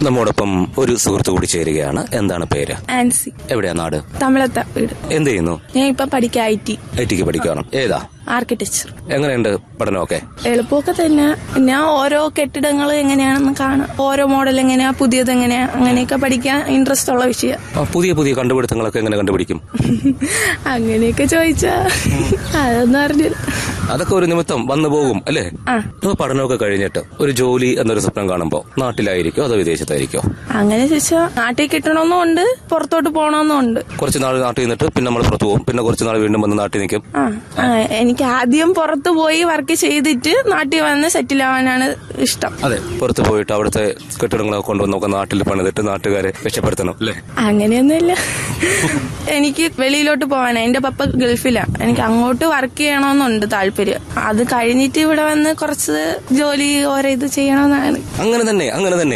നമ്മോടൊപ്പം ഒരു സുഹൃത്ത് കൂടി ചേരുകയാണ് എന്താണ് പേര് ആൻസി എവിടെയാ നാട് തമിഴത്ത വീട് എന്ത് ചെയ്യുന്നു ഞാൻ ഇപ്പൊ പഠിക്കാം ഐ ടി ഐ ടിക്ക് പഠിക്കുകയാണ് ഏതാ ആർക്കിടെക്ചർ എങ്ങനെയുണ്ട് പഠനമൊക്കെ എളുപ്പമൊക്കെ തന്നെ ഞാൻ ഓരോ കെട്ടിടങ്ങൾ എങ്ങനെയാണെന്ന് കാണാം ഓരോ മോഡൽ എങ്ങനെയാ പുതിയത് എങ്ങനെയാ അങ്ങനെയൊക്കെ പഠിക്കാൻ ഇൻട്രസ്റ്റ് ഉള്ള വിഷയം ആ, പുതിയ പുതിയ കണ്ടുപിടുത്തങ്ങളൊക്കെ എങ്ങനെ കണ്ടുപിടിക്കും അങ്ങനെയൊക്കെ ചോദിച്ചാ അതൊന്നും അറിഞ്ഞില്ല അതൊക്കെ ഒരു നിമിത്തം വന്നു പോകും അല്ലേ ആ ഇപ്പൊ പഠനമൊക്കെ കഴിഞ്ഞിട്ട് ഒരു ജോലി എന്നൊരു സ്വപ്നം കാണുമ്പോ നാട്ടിലായിരിക്കോ അതോ വിദേശത്തായിരിക്കോ അങ്ങനെ ചോദിച്ചാ നാട്ടിൽ കിട്ടണമെന്നും ഉണ്ട് പുറത്തോട്ട് പോകണമെന്നും ഉണ്ട് കുറച്ച് നാൾ നാട്ടിൽ നിന്നിട്ട് പിന്നെ നമ്മൾ പുറത്തു പോകും പിന്നെ കുറച്ച് നാൾ വീണ്ടും വന്ന് നാട്ടിൽ നിൽക്കും ആ ആ, എനിക്ക് ആദ്യം പുറത്ത് പോയി വർക്ക് ചെയ്തിട്ട് നാട്ടിൽ വന്ന് സെറ്റിൽ ആവാനാണ് ഇഷ്ടം അതെ പുറത്ത് പോയിട്ട് അവിടുത്തെ കെട്ടിടങ്ങളൊക്കെ കൊണ്ടുവന്ന് നോക്കാം നാട്ടിൽ പണിതിട്ട് നാട്ടുകാരെ രക്ഷപ്പെടുത്തണം അല്ലേ അങ്ങനെയൊന്നുമില്ല എനിക്ക് വെളിയിലോട്ട് പോകാനാ എന്റെ പപ്പ ഗൾഫിലാ എനിക്ക് അങ്ങോട്ട് വർക്ക് ചെയ്യണമെന്നുണ്ട് താല്പര്യം അത് കഴിഞ്ഞിട്ട് ഇവിടെ വന്ന് കുറച്ച് ജോലി ഓരോ ഇത് ചെയ്യണമെന്നാണ് അങ്ങനെ തന്നെ അങ്ങനെ തന്നെ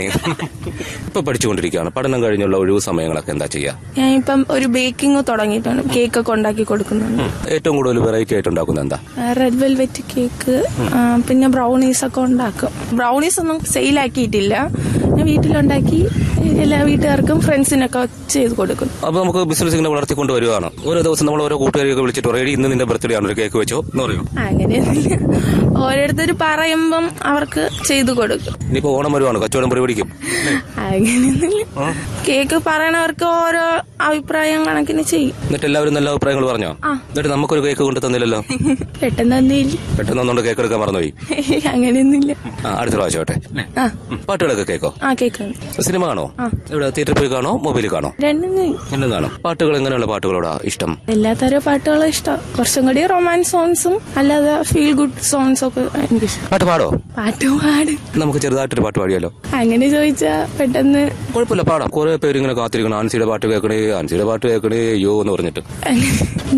ഇപ്പൊ പഠിച്ചുകൊണ്ടിരിക്കുകയാണ് പഠനം കഴിഞ്ഞുള്ള ഒഴിവു സമയങ്ങളൊക്കെ എന്താ ചെയ്യാ ഞാൻ ഇപ്പം ഒരു ബേക്കിംഗ് തുടങ്ങിയിട്ടുണ്ട് കേക്ക് ഒക്കെ ഉണ്ടാക്കി കൊടുക്കുന്നുണ്ട് ഏറ്റവും കൂടുതൽ വെറൈറ്റി ആയിട്ട് ഉണ്ടാക്കുന്നത് എന്താ റെഡ് വെൽവെറ്റ് കേക്ക് ആ, പിന്നെ ബ്രൗണീസ് ഒക്കെ ഉണ്ടാക്കും ബ്രൗണീസ് ഒന്നും സെയിൽ ആക്കിയിട്ടില്ല ഞാൻ വീട്ടിലുണ്ടാക്കി എല്ലാ വീട്ടുകാർക്കും ഫ്രണ്ട്സിനൊക്കെ ചെയ്ത് കൊടുക്കും അപ്പൊ നമുക്ക് ബിസിനസ് ഇങ്ങനെ വളർത്തിക്കൊണ്ട് വരുവാണ് ഓരോ ദിവസം നമ്മൾ ഓരോ കൂട്ടുകാരെയൊക്കെ വിളിച്ചിട്ട് പറയും "എടീ, ഇന്ന് നിന്റെ ബർത്ത്ഡേ ആണ് ഒരു കേക്ക് വെച്ചോ എന്ന് പറയും അങ്ങനെയൊന്നുമില്ല ഓരോരുത്തർ പറയുമ്പം അവർക്ക് ചെയ്തു കൊടുക്കും ഇനിയിപ്പോ ഓണം വരുവാണ് കച്ചവടം പരിപാടിക്കും അങ്ങനെയൊന്നുമില്ല കേക്ക് പറയണവർക്ക് ഓരോ അഭിപ്രായം കണക്കിന് ചെയ്യും എന്നിട്ട് എല്ലാവരും നല്ല അഭിപ്രായങ്ങൾ പറഞ്ഞോ ആ. എന്നിട്ട് നമുക്കൊരു കേക്ക് കൊണ്ട് തന്നില്ലല്ലോ പെട്ടെന്ന് എന്തെങ്കിലും പെട്ടെന്ന് ഒന്നുകൊണ്ട് കേക്ക് എടുക്കാൻ മറന്നുപോയി അങ്ങനെയൊന്നുമില്ല ആ, അടുത്ത പ്രാവശ്യം ആവട്ടെ ആ ഉം, പാട്ടുകളൊക്കെ കേക്കോ ആ കേക്കാണ് സിനിമ കാണോ ആ. ഇവിടെ തിയേറ്ററിൽ പോയി കാണോ മൊബൈലിൽ കാണോ രണ്ടും ചെയ്യും. എന്നും കാണും പാട്ടുകൾ എങ്ങനെയുള്ള പാട്ടുകളോടാ ഇഷ്ടം എല്ലാ തരം പാട്ടുകളും ഇഷ്ടം കുറച്ചും കൂടി റൊമാൻസ് സോങ്സും അല്ലാതെ ഫീൽ ഗുഡ് സോങ്സ് ഒക്കെ എനിക്കിഷ്ടം പാട്ട് പാടോ പാട്ട് പാടും നമുക്ക് ചെറുതായിട്ടൊരു പാട്ട് പാടിയാലോ അങ്ങനെ ചോദിച്ചാ പെട്ടെന്ന് കുഴപ്പമില്ല പാടാം കുറെ പേര് ഇങ്ങനെ കാത്തിരിക്കണം ആൻസിയുടെ പാട്ട് കേൾക്കണേ ആൻസിയുടെ പാട്ട് കേൾക്കണേ അയ്യോ എന്ന് പറഞ്ഞിട്ട് അങ്ങനെ